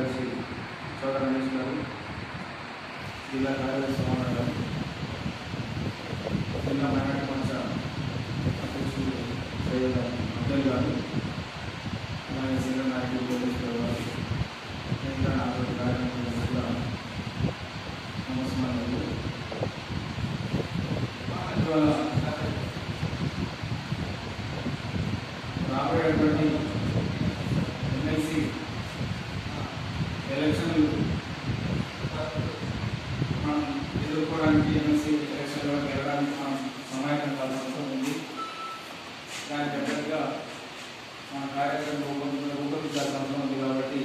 కార్యదర్శి చోట రమేష్ గారు జిల్లా కార్యదర్శి సోమవారం గారు జిల్లా మైనార్టీ మోర్చ అధ్యక్షులు సయ్యద్ అబ్దుల్ గారు అలాగే సీనియర్ నాయకులు పోలీస్ గారు ఇంకా నాతో కార్యక్రమం కూడా నమస్కారం ఇవాళ రాబోయేటువంటి ఎమ్మెల్సీ ఎలక్షన్లు మనం ఎదుర్కోవడానికి ఎమ్మెల్సీ ఎలక్షన్లో వెళ్ళడానికి మనం సమాయత్తం కావాల్సిన అవసరం ఉంది దానికి తగ్గట్టుగా మన కార్యక్రమం రూపొంది రూపొందించాల్సిన అవసరం ఉంది కాబట్టి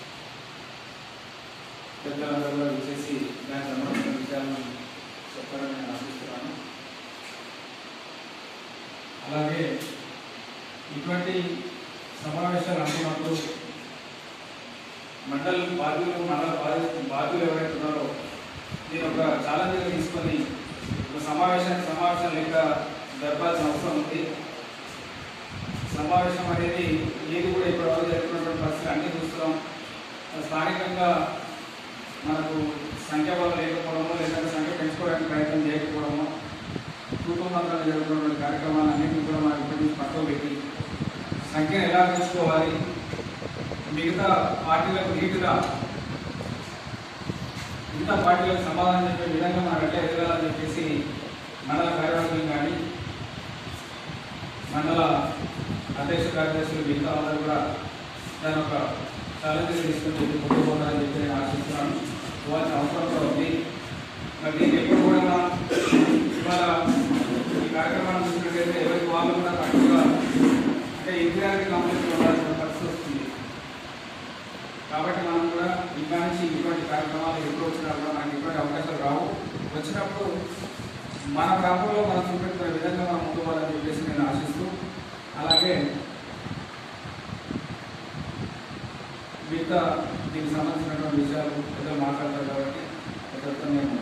పెద్దలందరూ కూడా వచ్చేసి దానికి సంబంధించిన విషయాలను చెప్పాలని నేను ఆశిస్తున్నాను అలాగే ఇటువంటి సమావేశాలు అనుకున్నప్పుడు మండల బాధ్యులు మండల బాధ్యత బాధ్యులు ఎవరైతే ఉన్నారో దీని ఒక ఛాలెంజ్గా తీసుకొని ఒక సమావేశానికి సమావేశం లెక్క జరపాల్సిన అవసరం ఉంది సమావేశం అనేది ఏది కూడా ఇప్పటివరకు జరుగుతున్నటువంటి పరిస్థితులు అన్నీ చూస్తున్నాం స్థానికంగా మనకు సంఖ్యాబలం లేకపోవడము లేదంటే సంఖ్య పెంచుకోవడానికి ప్రయత్నం చేయకపోవడము కుటుంబంలో జరుగుతున్నటువంటి కార్యక్రమాలన్నింటినీ కూడా మనం ఇప్పటి నుంచి పక్కకు పెట్టి సంఖ్యను ఎలా పెంచుకోవాలి మిగతా పార్టీలకు రీతిగా మిగతా పార్టీలకు సమాధానం చెప్పే విధంగా మనం ఎట్లా ఎదగాలని చెప్పేసి మండల కార్యవర్గం కానీ మండల అధ్యక్ష కార్యదర్శులు మిగతా అందరూ కూడా దాని ఒక ఛాలెంజ్ తీసుకుని ముందుకు పోతారని చెప్పి నేను ఆశిస్తున్నాను పోవాల్సిన అవసరం కూడా ఉంది మరి దీన్ని ఎప్పుడు కూడా మనం ఇవాళ ఈ కార్యక్రమాన్ని చూసినట్లయితే ఎవరికి వాళ్ళు కూడా కరెక్ట్గా అంటే ఇంజనీరింగ్ కాంప్లెక్స్లో ఉండాల్సిన పరిస్థితి వస్తుంది కాబట్టి మనం కూడా ఇంకా నుంచి ఇటువంటి కార్యక్రమాలు ఎప్పుడు వచ్చినా కూడా మనకి ఇటువంటి అవకాశాలు రావు వచ్చినప్పుడు మన ప్రాంతంలో మనం చూపెడుతున్న విధంగా మనం ముందు పోవాలని చెప్పేసి నేను ఆశిస్తూ అలాగే మిగతా దీనికి సంబంధించినటువంటి విషయాలు పెద్దలు మాట్లాడతారు కాబట్టి పెద్దలతో నేను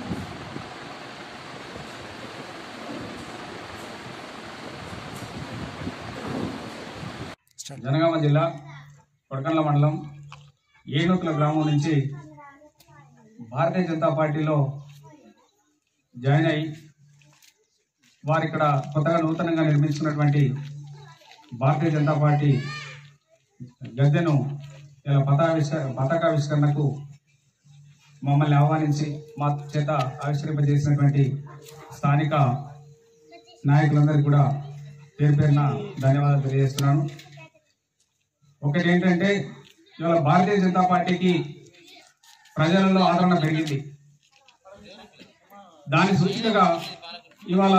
జనగామ జిల్లా కొడకండ్ల మండలం ఏనుకుల గ్రామం నుంచి భారతీయ జనతా పార్టీలో జాయిన్ అయ్యి వారు ఇక్కడ కొత్తగా నూతనంగా నిర్మించుకున్నటువంటి భారతీయ జనతా పార్టీ గద్దెను ఇలా పతావిష్క పతాకావిష్కరణకు మమ్మల్ని ఆహ్వానించి మా చేత ఆవిష్కరింపజేసినటువంటి స్థానిక నాయకులందరికీ కూడా పేరు పేరున ధన్యవాదాలు తెలియజేస్తున్నాను ఒకటి ఏంటంటే ఇవాళ భారతీయ జనతా పార్టీకి ప్రజలలో ఆదరణ పెరిగింది దాని సూచికగా ఇవాళ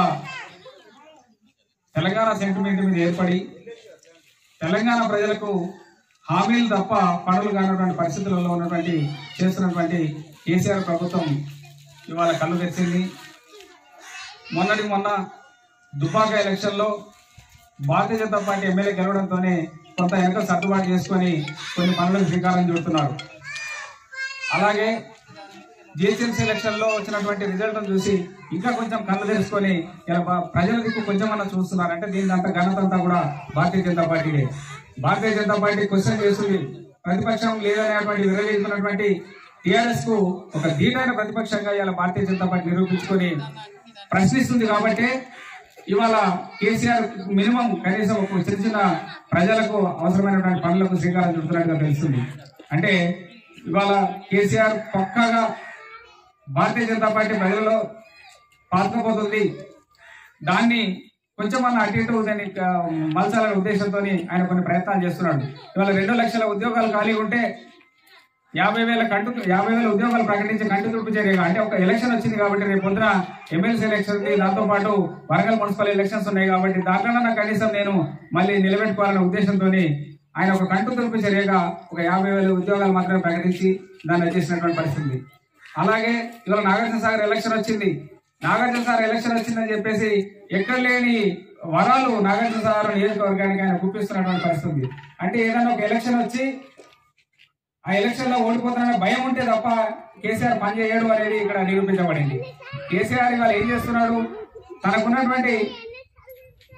తెలంగాణ సెంటిమెంట్ మీద ఏర్పడి తెలంగాణ ప్రజలకు హామీలు తప్ప పనులు కానటువంటి పరిస్థితులలో ఉన్నటువంటి చేస్తున్నటువంటి కేసీఆర్ ప్రభుత్వం ఇవాళ కళ్ళు తెచ్చింది మొన్నటి మొన్న దుబ్బాక ఎలక్షన్లో భారతీయ జనతా పార్టీ ఎమ్మెల్యే గెలవడంతోనే కొంత వెనక సర్దుబాటు చేసుకొని కొన్ని పనులకు శ్రీకారం చుడుతున్నారు అలాగే జిహెచ్ఎంసీ ఎలక్షన్ లో వచ్చినటువంటి రిజల్ట్ చూసి ఇంకా కొంచెం కళ్ళు తెరుచుకొని ఇలా బా- ప్రజల దిక్కు కొంచెం అన్న చూస్తున్నారు అంటే దీని అంత ఘనత అంతా కూడా భారతీయ జనతా పార్టీదే భారతీయ జనతా పార్టీ క్వశ్చన్ చేస్తుంది ప్రతిపక్షం లేదనేటువంటి విరవీస్తున్నటువంటి టిఆర్ఎస్ కు ఒక ధీటైన ప్రతిపక్షంగా ఇవాళ భారతీయ జనతా పార్టీ నిరూపించుకొని ప్రశ్నిస్తుంది కాబట్టి ఇవాళ కేసీఆర్ మినిమం కనీసం ఒక చిన్న చిన్న ప్రజలకు అవసరమైనటువంటి పనులకు శ్రీకారం చుడుతున్నట్టుగా తెలుస్తుంది అంటే ఇవాళ కేసీఆర్ పక్కాగా భారతీయ జనతా పార్టీ ప్రజలలో పాతుకుపోతుంది దాన్ని కొంచెం అన్న అటు ఇటు దాన్ని ఆ, మలచాలనే ఉద్దేశంతో ఆయన కొన్ని ప్రయత్నాలు చేస్తున్నాడు ఇవాళ రెండు లక్షల ఉద్యోగాలు ఖాళీగా ఉంటే యాభై వేల కంటు యాభై వేల ఉద్యోగాలు ప్రకటించి కంటి తుడుపు చర్యగా అంటే ఒక ఎలక్షన్ వచ్చింది కాబట్టి రేపు పొద్దున ఎమ్మెల్సీ ఎలక్షన్ ఉంది దాంతో పాటు వరంగల్ మున్సిపల్ ఎలక్షన్స్ ఉన్నాయి కాబట్టి దాంట్లోనన్నా కనీసం నేను మళ్ళీ నిలబెట్టుకోవాలనే ఉద్దేశంతో ఆయన ఒక కంటు తుడుపు చర్యగా ఒక యాభై వేల ఉద్యోగాలు మాత్రమే ప్రకటించి దాన్ని వచ్చేసినటువంటి పరిస్థితి అలాగే ఇవాళ నాగార్జున సాగర్ ఎలక్షన్ వచ్చింది నాగార్జున సాగర్ ఎలక్షన్ వచ్చిందని చెప్పేసి ఎక్కడ లేని వరాలు నాగార్జున సాగర్ నియోజకవర్గానికి ఆయన గుప్పిస్తున్నటువంటి పరిస్థితి ఉంది. అంటే ఏదైనా ఒక ఎలక్షన్ వచ్చి ఆ ఎలక్షన్ లో ఓడిపోతాననే భయం ఉంటే తప్ప కేసీఆర్ పని చేయడు అనేది ఇక్కడ నిరూపించబడింది కేసీఆర్ ఇవాళ ఏం చేస్తున్నాడు తనకున్నటువంటి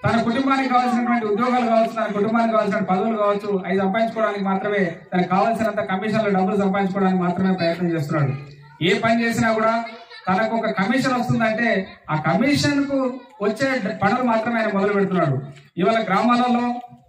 తన కుటుంబానికి కావాల్సినటువంటి ఉద్యోగాలు కావచ్చు తన కుటుంబానికి కావాల్సిన పదవులు కావచ్చు అవి సంపాదించుకోవడానికి మాత్రమే తనకు కావాల్సినంత కమిషన్లు డబ్బులు సంపాదించుకోవడానికి మాత్రమే ప్రయత్నం చేస్తున్నాడు ఏ పని చేసినా కూడా తనకు ఒక కమిషన్ వస్తుందంటే ఆ కమిషన్ కు వచ్చే పనులు మాత్రమే ఆయన మొదలు పెడుతున్నాడు ఇవాళ గ్రామాలలో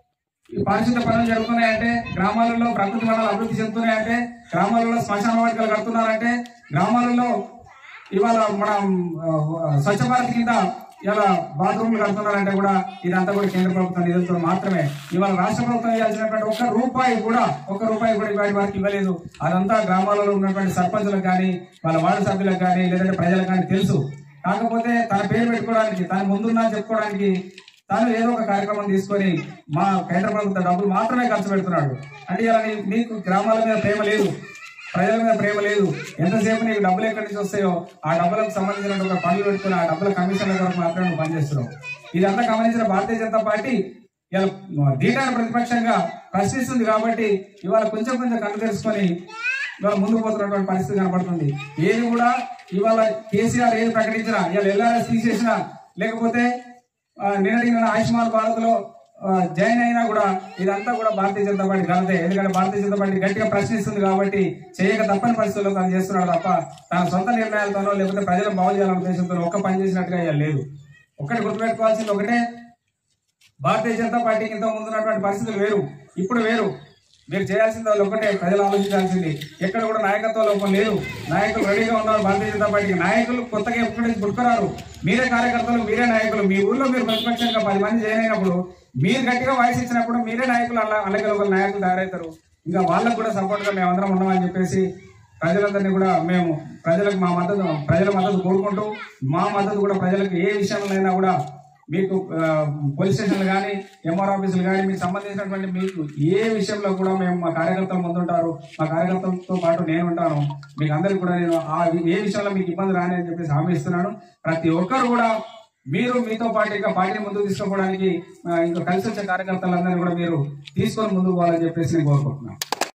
ఈ పారిశుద్ధ పనులు జరుగుతున్నాయంటే గ్రామాలలో ప్రకృతి వనాలు అభివృద్ధి చెందుతున్నాయంటే గ్రామాలలో శ్మశాన వాటికలు కడుతున్నారంటే గ్రామాలలో ఇవాళ మనం ఆ, స్వచ్ఛ భారత్ కింద ఇలా బాత్రూమ్లు కడుతున్నారంటే కూడా ఇదంతా కూడా కేంద్ర ప్రభుత్వం నిధులతో మాత్రమే ఇవాళ రాష్ట్ర ప్రభుత్వం ఇవ్వాల్సినటువంటి ఒక్క రూపాయి కూడా ఒక్క రూపాయి కూడా ఇవాటి వారికి ఇవ్వలేదు అదంతా గ్రామాలలో ఉన్నటువంటి సర్పంచులకు కానీ వాళ్ళ వార్డు సభ్యులకు కానీ లేదంటే ప్రజలకు కానీ తెలుసు కాకపోతే తన పేరు పెట్టుకోవడానికి తన ముందున్నా చెప్పుకోవడానికి తాను ఏదో ఒక కార్యక్రమం తీసుకొని మా కేంద్ర ప్రభుత్వ డబ్బులు మాత్రమే ఖర్చు పెడుతున్నాడు అంటే ఇలా నీ- నీకు గ్రామాల మీద ప్రేమ లేదు ప్రజల మీద ప్రేమ లేదు ఎంతసేపు నీకు డబ్బులు ఎక్కడి నుంచి వస్తాయో ఆ డబ్బులకు సంబంధించిన ఒక పనులు పెట్టుకుని ఆ డబ్బుల కమిషన్ల కొరకు మాత్రమే నువ్వు పనిచేస్తున్నావు ఇదంతా గమనించిన భారతీయ జనతా పార్టీ ఇలా ధీటాన ప్రతిపక్షంగా ప్రశ్నిస్తుంది కాబట్టి ఇవాళ కొంచెం కొంచెం కన్ను తెలుసుకొని ఇవాళ ముందుకు పోతున్నటువంటి పరిస్థితి కనబడుతుంది ఏది కూడా ఇవాళ కేసీఆర్ ఏది ప్రకటించినా ఇవాళ ఎల్ఆర్ఎస్ తీసేసినా లేకపోతే ఆ, నిన్నటి నిన్న ఆయుష్మాన్ భారత్ లో ఆ, జాయిన్ అయినా కూడా ఇదంతా కూడా భారతీయ జనతా పార్టీ ఘనతే ఎందుకంటే భారతీయ జనతా పార్టీ గట్టిగా ప్రశ్నిస్తుంది కాబట్టి చేయక తప్పని పరిస్థితుల్లో తను చేస్తున్నాడు తప్ప తన సొంత నిర్ణయాలతోనో లేకపోతే ప్రజలను బాగు చేయాలనే ఉద్దేశంతో ఒక్క పని చేసినట్టుగా ఇవాళ లేదు ఒకటి గుర్తుపెట్టుకోవాల్సింది ఒకటే భారతీయ జనతా పార్టీకి ఇంత ముందు ఉన్నటువంటి పరిస్థితులు వేరు ఇప్పుడు వేరు మీరు చేయాల్సింది వాళ్ళు ఒకటే ప్రజలు ఆలోచించాల్సింది ఎక్కడ కూడా నాయకత్వ లోపం లేదు నాయకులు రెడీగా ఉన్నారు భారతీయ జనతా పార్టీకి నాయకులు కొత్తగా ఎక్కడి నుంచి పుట్టుకురారు మీరే కార్యకర్తలు మీరే నాయకులు మీ ఊర్లో మీరు ప్రతిపక్షంగా పది మంది జాయిన్ అయినప్పుడు మీరు గట్టిగా వాయిస్ ఇచ్చినప్పుడు మీరే నాయకులు అలా అలాగే ఒక నాయకులు తయారవుతారు ఇంకా వాళ్ళకు కూడా సపోర్ట్ గా మేమందరం ఉన్నామని చెప్పేసి ప్రజలందరినీ కూడా మేము ప్రజలకు మా మద్దతు ప్రజల మద్దతు కోరుకుంటూ మా మద్దతు కూడా ప్రజలకు ఏ విషయంలోనైనా కూడా మీకు ఆ, పోలీస్ స్టేషన్లు కానీ ఎంఆర్ ఆఫీసులు కానీ మీకు సంబంధించినటువంటి మీకు ఏ విషయంలో కూడా మేము మా కార్యకర్తలు ముందుంటారు మా కార్యకర్తలతో పాటు నేను ఉంటాను మీకు అందరికి కూడా నేను ఆ ఏ విషయంలో మీకు ఇబ్బంది రాని అని చెప్పేసి హామీ ఇస్తున్నాను ప్రతి ఒక్కరు కూడా మీరు మీతో పాటు ఇంకా పార్టీని ముందుకు తీసుకోవడానికి ఆ, ఇంకా కలిసి వచ్చే కార్యకర్తలందరినీ కూడా మీరు తీసుకొని ముందుకు పోవాలని చెప్పేసి నేను కోరుకుంటున్నాను